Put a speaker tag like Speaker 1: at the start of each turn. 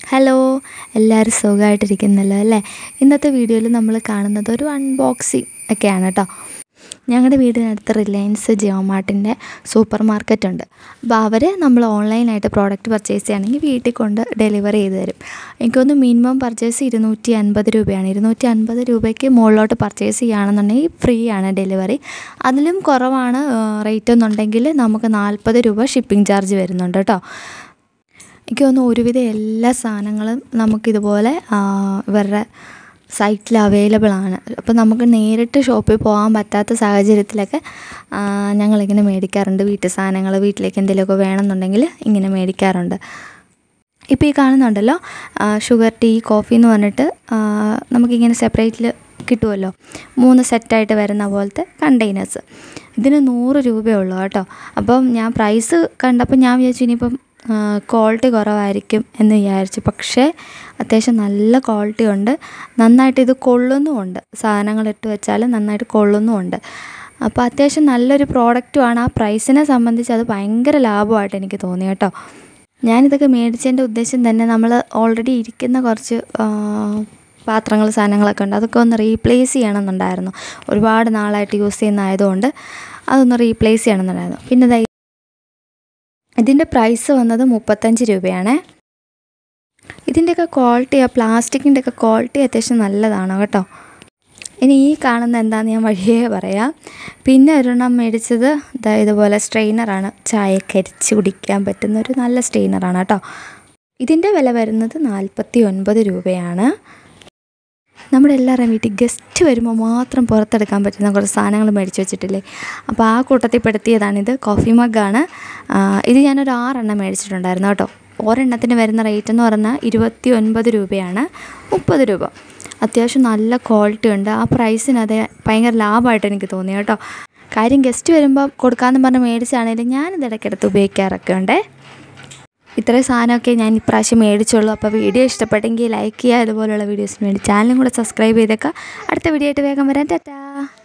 Speaker 1: hello എല്ലാവരും സുഖമായിട്ടിരിക്കുന്നല്ലോ അല്ലേ ഇന്നത്തെ വീഡിയോയിൽ നമ്മൾ കാണുന്നത് ഒരു അൺബോക്സിങ് ഒക്കെയാണ് കേട്ടോ ഞങ്ങളുടെ വീടിനടുത്ത് റിലയൻസ് ജിയോമാർട്ടിൻ്റെ സൂപ്പർ മാർക്കറ്റ് ഉണ്ട് അപ്പോൾ അവർ നമ്മൾ ഓൺലൈനായിട്ട് പ്രോഡക്റ്റ് പർച്ചേസ് ചെയ്യുകയാണെങ്കിൽ വീട്ടിൽ കൊണ്ട് ഡെലിവറി ചെയ്ത് തരും എനിക്കൊന്ന് മിനിമം പർച്ചേസ് ഇരുന്നൂറ്റി അൻപത് രൂപയാണ് ഇരുന്നൂറ്റി അൻപത് രൂപയ്ക്ക് മുകളിലോട്ട് പർച്ചേസ് ചെയ്യുകയാണെന്നുണ്ടെങ്കിൽ ഫ്രീ ആണ് ഡെലിവറി അതിലും കുറവാണ് റേറ്റ് എന്നുണ്ടെങ്കിൽ നമുക്ക് നാൽപ്പത് രൂപ ഷിപ്പിംഗ് ചാർജ് വരുന്നുണ്ട് കേട്ടോ എനിക്ക് തോന്നുന്നു ഒരുവിധം എല്ലാ സാധനങ്ങളും നമുക്കിതുപോലെ ഇവരുടെ സൈറ്റിൽ അവൈലബിൾ ആണ് അപ്പോൾ നമുക്ക് നേരിട്ട് ഷോപ്പിൽ പോകാൻ പറ്റാത്ത സാഹചര്യത്തിലൊക്കെ ഞങ്ങളിങ്ങനെ മേടിക്കാറുണ്ട് വീട്ടു സാധനങ്ങൾ വീട്ടിലേക്ക് എന്തെങ്കിലുമൊക്കെ വേണമെന്നുണ്ടെങ്കിൽ ഇങ്ങനെ മേടിക്കാറുണ്ട് ഇപ്പോൾ ഈ കാണുന്നുണ്ടല്ലോ ഷുഗർ ടീ കോഫി എന്ന് പറഞ്ഞിട്ട് നമുക്കിങ്ങനെ സെപ്പറേറ്റിൽ കിട്ടുമല്ലോ മൂന്ന് സെറ്റായിട്ട് വരുന്ന പോലത്തെ കണ്ടെയ്നേഴ്സ് ഇതിന് നൂറ് രൂപയേ ഉള്ളൂ കേട്ടോ അപ്പം ഞാൻ പ്രൈസ് കണ്ടപ്പോൾ ഞാൻ വിചാരിച്ചു ഇനിയിപ്പം ക്വാളിറ്റി കുറവായിരിക്കും എന്ന് വിചാരിച്ചു പക്ഷേ അത്യാവശ്യം നല്ല ക്വാളിറ്റി ഉണ്ട് നന്നായിട്ട് ഇത് കൊള്ളുന്നുമുണ്ട് സാധനങ്ങൾ ഇട്ട് വെച്ചാൽ നന്നായിട്ട് കൊള്ളുന്നുമുണ്ട് അപ്പോൾ അത്യാവശ്യം നല്ലൊരു പ്രോഡക്റ്റുമാണ് ആ പ്രൈസിനെ സംബന്ധിച്ച് അത് ഭയങ്കര ലാഭമായിട്ട് എനിക്ക് തോന്നി കേട്ടോ ഞാനിതൊക്കെ മേടിച്ചതിൻ്റെ ഉദ്ദേശം തന്നെ നമ്മൾ ഓൾറെഡി ഇരിക്കുന്ന കുറച്ച് പാത്രങ്ങൾ സാധനങ്ങളൊക്കെ ഉണ്ട് അതൊക്കെ ഒന്ന് റീപ്ലേസ് ചെയ്യണമെന്നുണ്ടായിരുന്നു ഒരുപാട് നാളായിട്ട് യൂസ് ചെയ്യുന്നതായതുകൊണ്ട് അതൊന്ന് റീപ്ലേസ് ചെയ്യണമെന്നുണ്ടായിരുന്നു പിന്നെ ഇതിൻ്റെ പ്രൈസ് വന്നത് മുപ്പത്തഞ്ച് രൂപയാണ് ഇതിൻ്റെയൊക്കെ ക്വാളിറ്റി ആ പ്ലാസ്റ്റിക്കിൻ്റെയൊക്കെ ക്വാളിറ്റി അത്യാവശ്യം നല്ലതാണ് കേട്ടോ ഇനി ഈ കാണുന്ന എന്താണെന്ന് ഞാൻ വഴിയേ പറയാം പിന്നെ ഒരെണ്ണം മേടിച്ചത് ഇതാ ഇതുപോലെ സ്ട്രെയിനറാണ് ചായയൊക്കെ അരിച്ച് കുടിക്കാൻ പറ്റുന്ന ഒരു നല്ല സ്ട്രെയിനറാണ് കേട്ടോ ഇതിൻ്റെ വില വരുന്നത് നാൽപ്പത്തി ഒൻപത് രൂപയാണ് നമ്മുടെ എല്ലാവരുടെയും വീട്ടിൽ ഗസ്റ്റ് വരുമ്പോൾ മാത്രം പുറത്തെടുക്കാൻ പറ്റുന്ന കുറച്ച് സാധനങ്ങൾ മേടിച്ച് വെച്ചിട്ടില്ലേ അപ്പോൾ ആ കൂട്ടത്തിൽ പെടുത്തിയതാണിത് കോഫി മഗ്ഗാണ് ഇത് ഞാനൊരു ആറെണ്ണം മേടിച്ചിട്ടുണ്ടായിരുന്നു കേട്ടോ ഒരെണ്ണത്തിന് വരുന്ന റേറ്റ് എന്ന് പറഞ്ഞാൽ ഇരുപത്തി ഒൻപത് രൂപയാണ് മുപ്പത് രൂപ അത്യാവശ്യം നല്ല ക്വാളിറ്റി ഉണ്ട് ആ പ്രൈസിന് അത് ഭയങ്കര ലാഭമായിട്ട് എനിക്ക് തോന്നി കേട്ടോ കാര്യം ഗസ്റ്റ് വരുമ്പോൾ കൊടുക്കാമെന്ന് പറഞ്ഞ് മേടിച്ചാണെങ്കിലും ഞാനിത് ഇടയ്ക്കിടത്ത് ഉപയോഗിക്കാറൊക്കെ ഉണ്ടേ ഇത്രയും സാധനമൊക്കെ ഞാൻ ഇപ്രാവശ്യം മേടിച്ചുള്ളൂ അപ്പോൾ വീഡിയോ ഇഷ്ടപ്പെട്ടെങ്കിൽ ലൈക്ക് ചെയ്യുക അതുപോലുള്ള വീഡിയോസിന് വേണ്ടി ചാനലും കൂടെ സബ്സ്ക്രൈബ് ചെയ്തേക്കുക അടുത്ത വീഡിയോ ആയിട്ട് വേഗം വരാൻ ടാറ്റാ